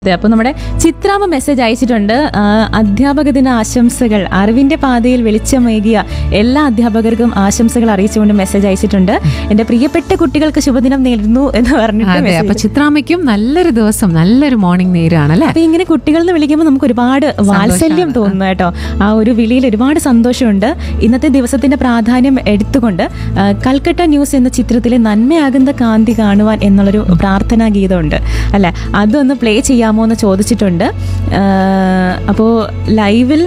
അതെ അപ്പൊ നമ്മുടെ ചിത്രാമ മെസ്സേജ് അയച്ചിട്ടുണ്ട് ആ, അധ്യാപക ദിന ആശംസകൾ അറിവിന്റെ പാതയിൽ വെളിച്ചമേകിയ എല്ലാ അധ്യാപകർക്കും ആശംസകൾ അറിയിച്ചുകൊണ്ട് മെസ്സേജ് അയച്ചിട്ടുണ്ട് എന്റെ പ്രിയപ്പെട്ട കുട്ടികൾക്ക് ശുഭദിനം നേരുന്നു എന്ന് പറഞ്ഞിട്ട് അതെ message അപ്പൊ ചിത്രാമ്മയ്ക്കും നല്ലൊരു ദിവസം നല്ലൊരു മോർണിംഗ് നേരാണ് അല്ലെ അപ്പൊ ഇങ്ങനെ കുട്ടികൾ എന്ന് വിളിക്കുമ്പോൾ നമുക്ക് ഒരുപാട് വാത്സല്യം തോന്നുന്നു കേട്ടോ ആ ഒരു വിളിയിൽ ഒരുപാട് സന്തോഷമുണ്ട് ഇന്നത്തെ ദിവസത്തിന്റെ പ്രാധാന്യം എടുത്തുകൊണ്ട് ആ, കൽക്കട്ട ന്യൂസ് എന്ന ചിത്രത്തിലെ നന്മയാകുന്ന കാന്തി കാണുവാൻ എന്നുള്ളൊരു പ്രാർത്ഥനാ ഗീതമുണ്ട് അല്ലെ അതൊന്ന് പ്ലേ ചെയ്യാമോ എന്ന് ചോദിച്ചിട്ടുണ്ട് അപ്പോൾ ലൈവിൽ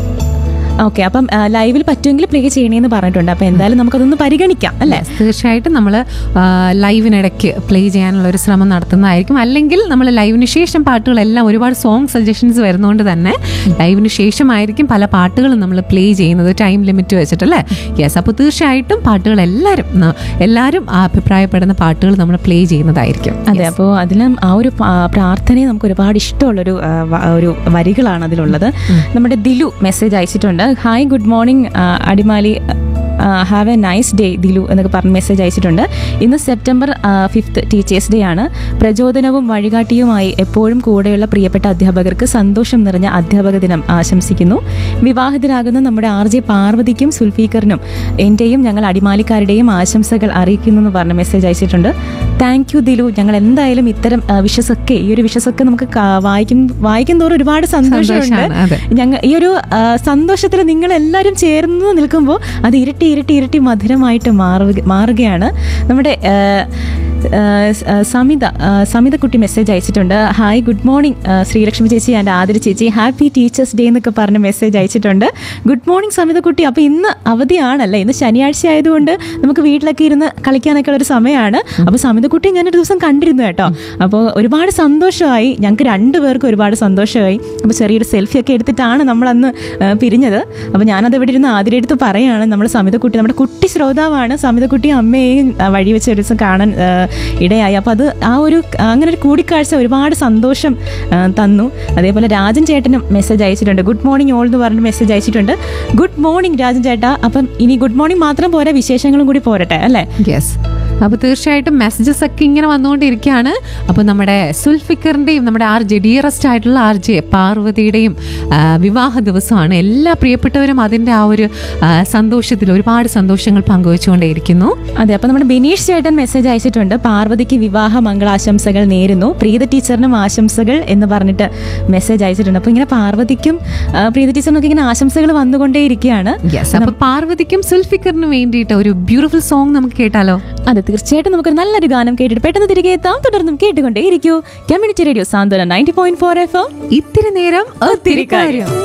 ഓക്കെ അപ്പം ആ, ലൈവിൽ പറ്റുമെങ്കിൽ പ്ലേ ചെയ്യണേന്ന് പറഞ്ഞിട്ടുണ്ട് അപ്പൊ എന്തായാലും നമുക്കതൊന്ന് പരിഗണിക്കാം അല്ലെ Yes, തീർച്ചയായിട്ടും നമ്മൾ ലൈവിനിടയ്ക്ക് പ്ലേ ചെയ്യാനുള്ള ഒരു ശ്രമം നടത്തുന്നതായിരിക്കും അല്ലെങ്കിൽ നമ്മൾ ലൈവിന് ശേഷം പാട്ടുകളെല്ലാം ഒരുപാട് സോങ് സജഷൻസ് വരുന്നതുകൊണ്ട് തന്നെ ലൈവിന് ശേഷമായിരിക്കും പല പാട്ടുകളും നമ്മൾ പ്ലേ ചെയ്യുന്നത് ടൈം ലിമിറ്റ് വെച്ചിട്ട് അല്ലേ യെസ് അപ്പോൾ തീർച്ചയായിട്ടും പാട്ടുകൾ എല്ലാവരും ന- എല്ലാവരും ആ അഭിപ്രായപ്പെടുന്ന പാട്ടുകൾ നമ്മൾ പ്ലേ ചെയ്യുന്നതായിരിക്കും അതെ അപ്പോൾ അതിലും ആ ഒരു പ- പ്രാർത്ഥനയെ നമുക്ക് ഒരുപാട് ഇഷ്ടമുള്ളൊരു ആ, വ- ഒരു വരികളാണ് അതിലുള്ളത് നമ്മുടെ ദിലു മെസ്സേജ് അയച്ചിട്ടുണ്ട് hi good morning Adimali have a nice day Dilu എന്നൊക്കെ പറഞ്ഞ് മെസ്സേജ് അയച്ചിട്ടുണ്ട് ഇന്ന് സെപ്റ്റംബർ ഫിഫ്ത്ത് ടീച്ചേഴ്സ് ഡേ ആണ് പ്രചോദനവും വഴികാട്ടിയുമായി എപ്പോഴും കൂടെയുള്ള പ്രിയപ്പെട്ട അധ്യാപകർക്ക് സന്തോഷം നിറഞ്ഞ അധ്യാപക ദിനം ആശംസിക്കുന്നു വിവാഹിതരാകുന്ന നമ്മുടെ ആർ ജെ പാർവതിക്കും സുൽഫീക്കറിനും എൻ്റെയും ഞങ്ങൾ അടിമാലിക്കാരുടെയും ആശംസകൾ അറിയിക്കുന്നു എന്ന് പറഞ്ഞ മെസ്സേജ് അയച്ചിട്ടുണ്ട് താങ്ക് യു ദിലു ഞങ്ങൾ എന്തായാലും ഇത്തരം ആ, വിഷസൊക്കെ ഈ ഒരു വിഷസൊക്കെ നമുക്ക് കാ- വായിക്കും വായിക്കും തോറും ഒരുപാട് സന്തോഷമുണ്ട് സന്തോഷാണ്, അതെ. ഞങ്ങൾ ഈ ഒരു സന്തോഷത്തിൽ നിങ്ങൾ എല്ലാവരും ചേർന്ന് നിൽക്കുമ്പോൾ അത് ഇരട്ടി ഇരട്ടി ഇരട്ടി മധുരമായിട്ട് മാറുക മാറുകയാണ് നമ്മുടെ ആ, ആ, ആ, സമിത ആ, സമിത കുട്ടി മെസ്സേജ് അയച്ചിട്ടുണ്ട് ഹായ് ഗുഡ് മോർണിംഗ് ശ്രീലക്ഷ്മി ചേച്ചി ആൻഡ് ആതിര ചേച്ചി ഹാപ്പി ടീച്ചേഴ്സ് ഡേ എന്നൊക്കെ പറഞ്ഞ് മെസ്സേജ് അയച്ചിട്ടുണ്ട് ഗുഡ് മോർണിംഗ് സമിത കുട്ടി അപ്പോൾ ഇന്ന് അവധിയാണല്ലേ ഇന്ന് ശനിയാഴ്ച ആയതുകൊണ്ട് നമുക്ക് വീട്ടിലൊക്കെ ഇരുന്ന് കളിക്കാനൊക്കെ ഉള്ള ഒരു സമയമാണ് അപ്പോൾ സമിത കുട്ടി ഞാനൊരു ദിവസം കണ്ടിരുന്നു കേട്ടോ അപ്പോൾ ഒരുപാട് സന്തോഷമായി ഞങ്ങൾക്ക് രണ്ടുപേർക്കും ഒരുപാട് സന്തോഷമായി അപ്പോൾ ചെറിയൊരു സെൽഫി ഒക്കെ എടുത്തിട്ടാണ് നമ്മൾ അന്ന് ആ, പിരിഞ്ഞത് അപ്പോൾ ഞാനത് ഇവിടെ ഇരുന്ന് ആദ്യം എടുത്ത് പറയാണ് നമ്മൾ സമിതക്കുട്ടി നമ്മുടെ കുട്ടി ശ്രോതാവാണ് സമിതക്കുട്ടി അമ്മയെയും ആ, വഴി വെച്ച് ഒരു ദിവസം കാണാൻ ആ, ഇടയായി അപ്പോൾ അത് ആ ഒരു അങ്ങനെ ഒരു കൂടിക്കാഴ്ച ഒരുപാട് സന്തോഷം ആ, തന്നു അതേപോലെ രാജൻ ചേട്ടനും മെസ്സേജ് അയച്ചിട്ടുണ്ട് ഗുഡ് മോർണിംഗ് ഓൾ എന്ന് പറഞ്ഞ് മെസ്സേജ് അയച്ചിട്ടുണ്ട് ഗുഡ് മോർണിംഗ് രാജൻ ചേട്ടാ അപ്പം ഇനി ഗുഡ് മോർണിംഗ് മാത്രം പോരാ വിശേഷങ്ങളും കൂടി പോരട്ടെ അല്ലേ യെസ് അപ്പോൾ തീർച്ചയായിട്ടും മെസ്സേജസ് ഒക്കെ ഇങ്ങനെ വന്നുകൊണ്ടിരിക്കുകയാണ് അപ്പോൾ നമ്മുടെ സുൽഫിക്കറിൻ്റെയും നമ്മുടെ ആർ ജെ ഡിയറസ്റ്റ് ആയിട്ടുള്ള ആർ ജെ പാർവതിയുടെയും ആ, വിവാഹ ദിവസമാണ് എല്ലാ പ്രിയപ്പെട്ടവരും അതിൻ്റെ ആ ഒരു ആ, സന്തോഷത്തിൽ ഒരുപാട് സന്തോഷങ്ങൾ പങ്കുവെച്ചുകൊണ്ടേയിരിക്കുന്നു അതെ അപ്പൊ നമ്മുടെ ബിനീഷ് ചേട്ടൻ മെസ്സേജ് അയച്ചിട്ടുണ്ട് പാർവതിക്ക് വിവാഹ മംഗളാശംസകൾ നേരുന്നു പ്രീത ടീച്ചറിനും ആശംസകൾ എന്ന് പറഞ്ഞിട്ട് മെസ്സേജ് അയച്ചിട്ടുണ്ട് അപ്പൊ ഇങ്ങനെ പാർവതിക്കും ആ, പ്രീത ടീച്ചറിനൊക്കെ ഇങ്ങനെ ആശംസകൾ വന്നുകൊണ്ടേയിരിക്കുകയാണ് യെസ് അപ്പോൾ പാർവതിക്കും സുൽഫിക്കറിനും വേണ്ടിയിട്ട് ഒരു ബ്യൂട്ടിഫുൾ സോങ് നമുക്ക് കേട്ടാലോ അതെ തീർച്ചയായിട്ടും നമുക്ക് നല്ലൊരു ഗാനം കേട്ടിട്ട് പെട്ടെന്ന് തിരികെ എത്താം തുടർന്നും കേട്ടുകൊണ്ടേ ഇരിക്കൂ community radio Santhwana ninety point four F ഇത്തിരി നേരം ഒത്തിരി കാര്യം